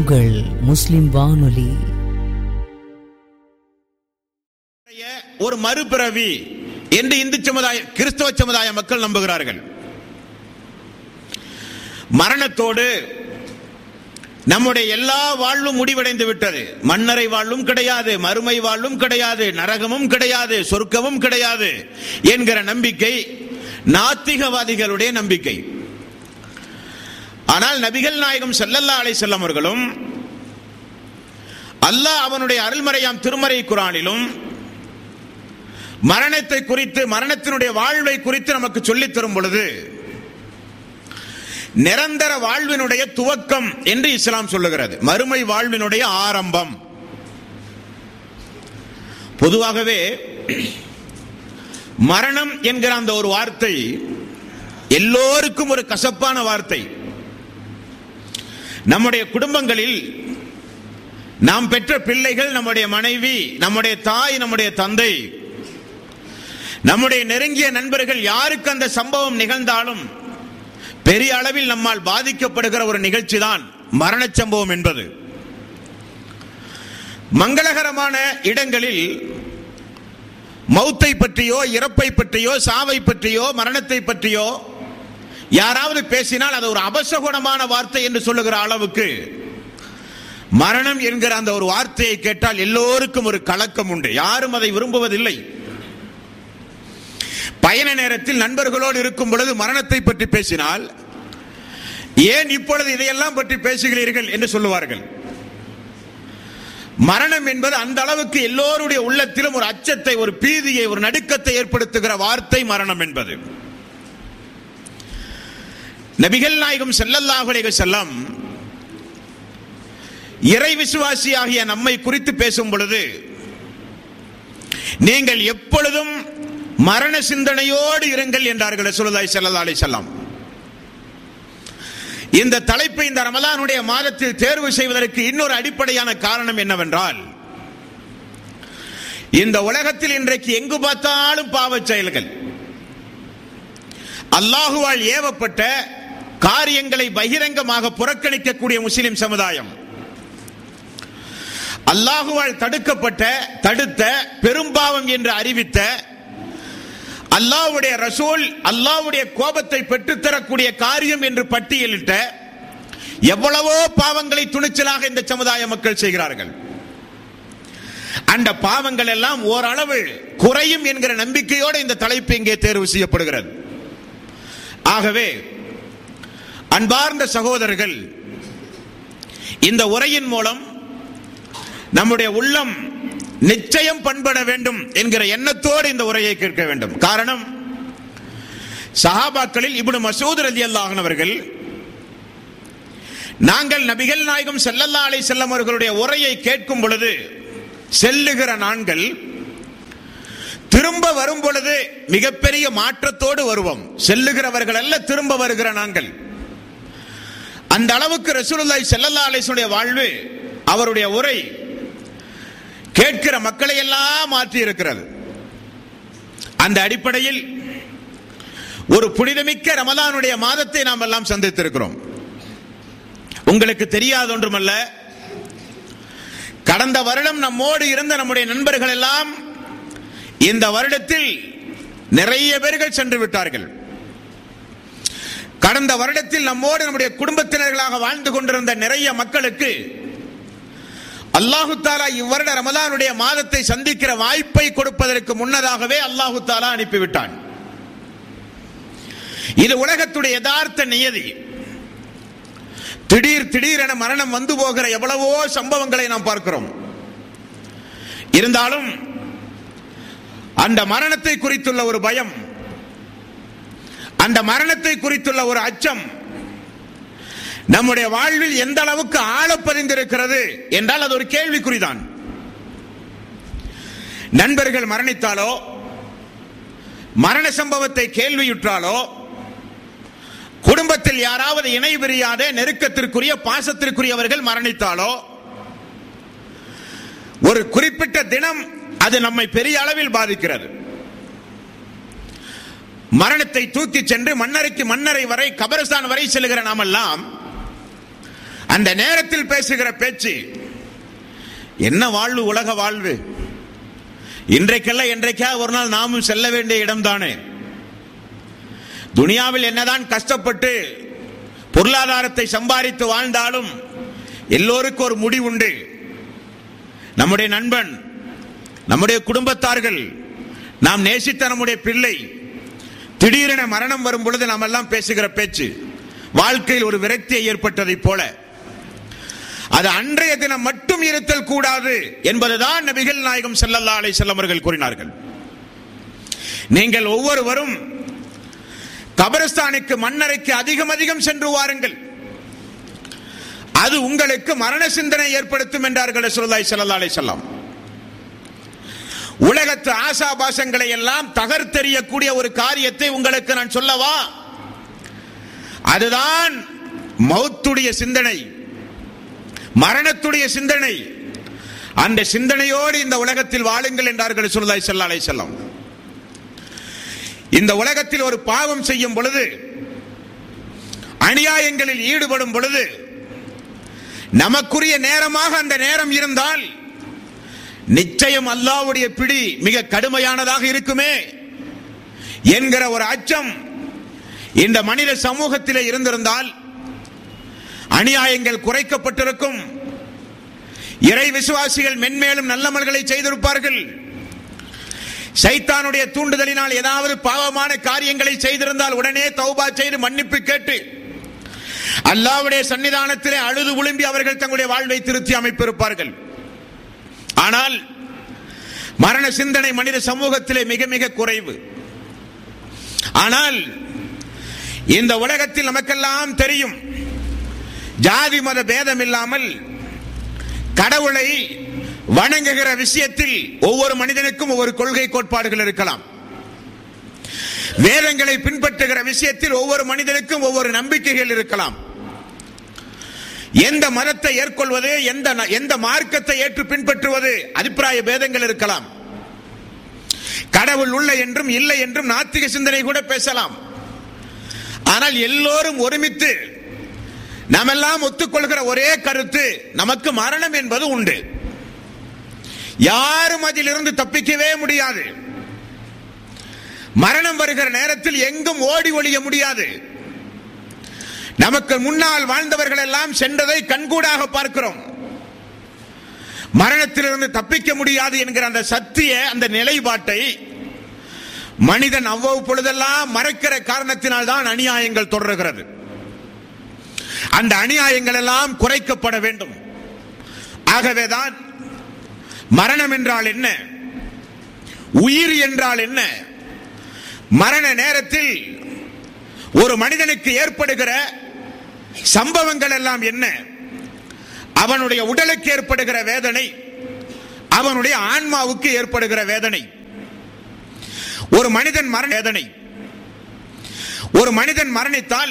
உங்கள் முஸ்லிம் வானொலி ஒரு மறுபிறவி என்று இந்து சமுதாய கிறிஸ்தவ சமுதாய மக்கள் நம்புகிறார்கள் மரணத்தோடு நம்முடைய எல்லா வாழ்வும் முடிவடைந்து விட்டது மன்னரை வாழ்வும் கிடையாது மறுமை வாழ்வும் கிடையாது நரகமும் கிடையாது சொர்க்கமும் கிடையாது என்கிற நம்பிக்கை நாத்திகவாதிகளுடைய நம்பிக்கை ஆனால் நபிகள் நாயகம் ஸல்லல்லாஹு அலைஹி வஸல்லம் அவர்களும் அல்லாஹ் அவனுடைய அருள்மறையாம் திருமறை குரானிலும் மரணத்தை குறித்து மரணத்தினுடைய வாழ்வை குறித்து நமக்கு சொல்லித் தரும் பொழுது நிரந்தர வாழ்வினுடைய துவக்கம் என்று இஸ்லாம் சொல்லுகிறது மறுமை வாழ்வினுடைய ஆரம்பம் பொதுவாகவே மரணம் என்கிற அந்த ஒரு வார்த்தை எல்லோருக்கும் ஒரு கசப்பான வார்த்தை நம்முடைய குடும்பங்களில் நாம் பெற்ற பிள்ளைகள் நம்முடைய மனைவி நம்முடைய தாய் நம்முடைய தந்தை நம்முடைய நெருங்கிய நண்பர்கள் யாருக்கு அந்த சம்பவம் நிகழ்ந்தாலும் பெரிய அளவில் நம்மால் பாதிக்கப்படுகிற ஒரு நிகழ்ச்சி தான் மரண சம்பவம் என்பது மங்களகரமான இடங்களில் மௌத்தை பற்றியோ இறப்பை பற்றியோ சாவை பற்றியோ மரணத்தை பற்றியோ யாராவது பேசினால் அது ஒரு அபசகுணமான வார்த்தை என்று சொல்லுகிற அளவுக்கு மரணம் என்கிற அந்த ஒரு வார்த்தையை கேட்டால் எல்லோருக்கும் ஒரு கலக்கம் உண்டு யாரும் அதை விரும்புவதில்லை பயண நேரத்தில் நண்பர்களோடு இருக்கும் பொழுது மரணத்தை பற்றி பேசினால் ஏன் இப்பொழுது இதையெல்லாம் பற்றி பேசுகிறீர்கள் என்று சொல்லுவார்கள் மரணம் என்பது அந்த அளவுக்கு எல்லோருடைய உள்ளத்திலும் ஒரு அச்சத்தை ஒரு பீதியை ஒரு நடுக்கத்தை ஏற்படுத்துகிற வார்த்தை மரணம் என்பது நபிகள் நாயகம் ஸல்லல்லாஹு அலைஹி வஸல்லம் இறை விசுவாசியாகிய நம்மை குறித்து பேசும் பொழுது நீங்கள் எப்பொழுதும் மரண சிந்தனையோடு இருங்கள் என்றார்கள் ரசூலுல்லாஹி ஸல்லல்லாஹு அலைஹி வஸல்லம் இந்த தலைப்பை இந்த ரமலானுடைய மாதத்தில் தேர்வு செய்வதற்கு இன்னொரு அடிப்படையான காரணம் என்னவென்றால் இந்த உலகத்தில் இன்றைக்கு எங்கு பார்த்தாலும் பாவச் செயல்கள் அல்லாஹுவால் ஏவப்பட்ட காரியங்களை பகிரங்கமாக புறக்கணிக்கக்கூடிய முஸ்லிம் சமுதாயம் அல்லாஹுவால் தடுக்கப்பட்ட தடுத்த பெரும்பாவம் என்று அறிவித்த அல்லாஹ்வுடைய ரசூல் அல்லாஹ்வுடைய கோபத்தை பெற்றுத்தரக்கூடிய காரியம் என்று பட்டியலிட்ட எவ்வளவோ பாவங்களை துணிச்சலாக இந்த சமுதாய மக்கள் செய்கிறார்கள் அந்த பாவங்கள் எல்லாம் ஓரளவு குறையும் என்கிற நம்பிக்கையோடு இந்த தலைப்பு இங்கே தேர்வு செய்யப்படுகிறது ஆகவே அன்பார்ந்த சகோதரர்கள் இந்த உரையின் மூலம் நம்முடைய உள்ளம் நிச்சயம் பண்பட வேண்டும் என்கிற எண்ணத்தோடு இந்த உரையை கேட்க வேண்டும் காரணம் சஹாபாக்களில் இப்னு மசூத் ரலியல்லாஹு அவர்கள் நாங்கள் நபிகள் நாயகம் ஸல்லல்லாஹு அலைஹி வஸல்லம் அவர்களுடைய உரையை கேட்கும் பொழுது செல்லுகிற நான்கள் திரும்ப வரும் பொழுது மிகப்பெரிய மாற்றத்தோடு வருவோம் செல்லுகிறவர்கள் அல்ல திரும்ப வருகிற நாங்கள் அந்த அளவுக்கு ரசூலுல்லாஹி ஸல்லல்லாஹு அலைஹி வஸல்லம் வாழ்வு அவருடைய உரை கேட்கிற மக்களை எல்லாம் மாற்றி இருக்கிறது அந்த அடிப்படையில் ஒரு புனிதமிக்க ரமலானுடைய மாதத்தை நாம் எல்லாம் சந்தித்திருக்கிறோம் உங்களுக்கு தெரியாத ஒன்றுமல்ல கடந்த வருடம் நம்மோடு இருந்த நம்முடைய நண்பர்கள் எல்லாம் இந்த வருடத்தில் நிறைய பேர்கள் சென்று விட்டார்கள் கடந்த வருடத்தில் நம்மோடு நம்முடைய குடும்பத்தினர்களாக வாழ்ந்து கொண்டிருந்த நிறைய மக்களுக்கு அல்லாஹு தாலா இவ்வருட ரமலானுடைய மாதத்தை சந்திக்கிற வாய்ப்பை கொடுப்பதற்கு முன்னதாகவே அல்லாஹு தாலா அனுப்பிவிட்டான் இது உலகத்துடைய யதார்த்த நியதி திடீர் திடீரென மரணம் வந்து போகிற எவ்வளவோ சம்பவங்களை நாம் பார்க்கிறோம் இருந்தாலும் அந்த மரணத்தை குறித்துள்ள ஒரு பயம் அந்த மரணத்தை குறித்துள்ள ஒரு அச்சம் நம்முடைய வாழ்வில் எந்த அளவுக்கு ஆழப்பதிந்திருக்கிறது என்றால் அது ஒரு கேள்விக்குறிதான் நண்பர்கள் மரணித்தாலோ மரண சம்பவத்தை கேள்வியுற்றாலோ குடும்பத்தில் யாராவது இணை பிரியாத நெருக்கத்திற்குரிய பாசத்திற்குரியவர்கள் மரணித்தாலோ ஒரு குறிப்பிட்ட தினம் அது நம்மை பெரிய அளவில் பாதிக்கிறது மரணத்தை தூக்கி சென்று மன்னரைக்கு மன்னரை வரை கபரஸ்தான் வரை செல்கிற நாமெல்லாம் அந்த நேரத்தில் பேசுகிற பேச்சு என்ன வாழ்வு உலக வாழ்வு இன்றைக்கல்ல என்றைக்கா ஒரு நாள் நாமும் செல்ல வேண்டிய இடம்தானே துனியாவில் என்னதான் கஷ்டப்பட்டு பொருளாதாரத்தை சம்பாதித்து வாழ்ந்தாலும் எல்லோருக்கும் ஒரு முடிவுண்டு நம்முடைய நண்பன் நம்முடைய குடும்பத்தார்கள் நாம் நேசித்த நம்முடைய பிள்ளை திடீரென மரணம் வரும் பொழுது நாம் எல்லாம் பேசுகிற பேச்சு வாழ்க்கையில் ஒரு விரக்தியை ஏற்பட்டதைப் போல அது அன்றைய தினம் மட்டும் இருத்தல் கூடாது என்பதுதான் நபிகள் நாயகம் ஸல்லல்லாஹு அலைஹி வஸல்லம் அவர்கள் கூறினார்கள் நீங்கள் ஒவ்வொருவரும் கபரஸ்தானுக்கு மண்ணறைக்கு அதிகம் அதிகம் சென்று வாருங்கள் அது உங்களுக்கு மரண சிந்தனை ஏற்படுத்தும் என்றார்கள் ரசூலுல்லாஹி ஸல்லல்லாஹு அலைஹி வஸல்லம் உலகத்து ஆசாபாசங்களை எல்லாம் தகர்த்தெறியக்கூடிய ஒரு காரியத்தை உங்களுக்கு நான் சொல்லவா அதுதான் மௌத்துடைய சிந்தனை மரணத்துடைய சிந்தனை அந்த சிந்தனையோடு இந்த உலகத்தில் வாழுங்கள் என்றார்கள் ரசூலுல்லாஹி ஸல்லல்லாஹு அலைஹி வஸல்லம் இந்த உலகத்தில் ஒரு பாவம் செய்யும் பொழுது அநியாயங்களில் ஈடுபடும் பொழுது நமக்குரிய நேரமாக அந்த நேரம் இருந்தால் நிச்சயம் அல்லாஹ்வுடைய பிடி மிக கடுமையானதாக இருக்குமே என்கிற ஒரு அச்சம் இந்த மனித சமூகத்திலே இருந்திருந்தால் அநியாயங்கள் குறைக்கப்பட்டிருக்கும் இறை விசுவாசிகள் மென்மேலும் நல்லமல்களை செய்திருப்பார்கள் சைத்தானுடைய தூண்டுதலினால் ஏதாவது பாவமான காரியங்களை செய்திருந்தால் உடனே தௌபா செய்து மன்னிப்பு கேட்டு அல்லாவுடைய சன்னிதானத்திலே அழுது உளும்பி அவர்கள் தங்களுடைய வாழ்வை திருத்தி அமைப்பிருப்பார்கள் ஆனால் மரண சிந்தனை மனித சமூகத்திலே மிக மிக குறைவு ஆனால் இந்த உலகத்தில் நமக்கெல்லாம் தெரியும் ஜாதி மத பேதம் இல்லாமல் கடவுளை வணங்குகிற விஷயத்தில் ஒவ்வொரு மனிதனுக்கும் ஒவ்வொரு கொள்கை கோட்பாடுகள் இருக்கலாம் வேதங்களை பின்பற்றுகிற விஷயத்தில் ஒவ்வொரு மனிதனுக்கும் ஒவ்வொரு நம்பிக்கைகள் இருக்கலாம் எந்த மதத்தை ஏற்கொள்வது எந்த ந- எந்த மார்க்கத்தை ஏற்று பின்பற்றுவது அபிப்பிராய பேதங்கள் இருக்கலாம் கடவுள் உள்ள என்றும் இல்லை என்றும் நாத்திக சிந்தனை கூட பேசலாம் ஆனால் எல்லோரும் ஒருமித்து நாமெல்லாம் ஒத்துக்கொள்கிற ஒரே கருத்து நமக்கு மரணம் என்பது உண்டு யாரும் அதிலிருந்து தப்பிக்கவே முடியாது மரணம் வருகிற நேரத்தில் எங்கும் ஓடி ஒளிய முடியாது நமக்கு முன்னால் வாழ்ந்தவர்கள் எல்லாம் சென்றதை கண்கூடாக பார்க்கிறோம் மரணத்திலிருந்து தப்பிக்க முடியாது என்கிற அந்த சத்திய அந்த நிலைப்பாட்டை மனிதன் அவ்வப்பொழுதெல்லாம் மறைக்கிற காரணத்தினால் தான் அநியாயங்கள் தொடர்கிறது அந்த அநியாயங்கள் எல்லாம் குறைக்கப்பட வேண்டும் ஆகவேதான் மரணம் என்றால் என்ன உயிர் என்றால் என்ன மரண நேரத்தில் ஒரு மனிதனுக்கு ஏற்படுகிற சம்பவங்கள் எல்லாம் என்ன அவனுடைய உடலுக்கு ஏற்படுகிற வேதனை அவனுடைய ஆன்மாவுக்கு ஏற்படுகிற வேதனை ஒரு மனிதன் மரண வேதனை ஒரு மனிதன் மரணித்தால்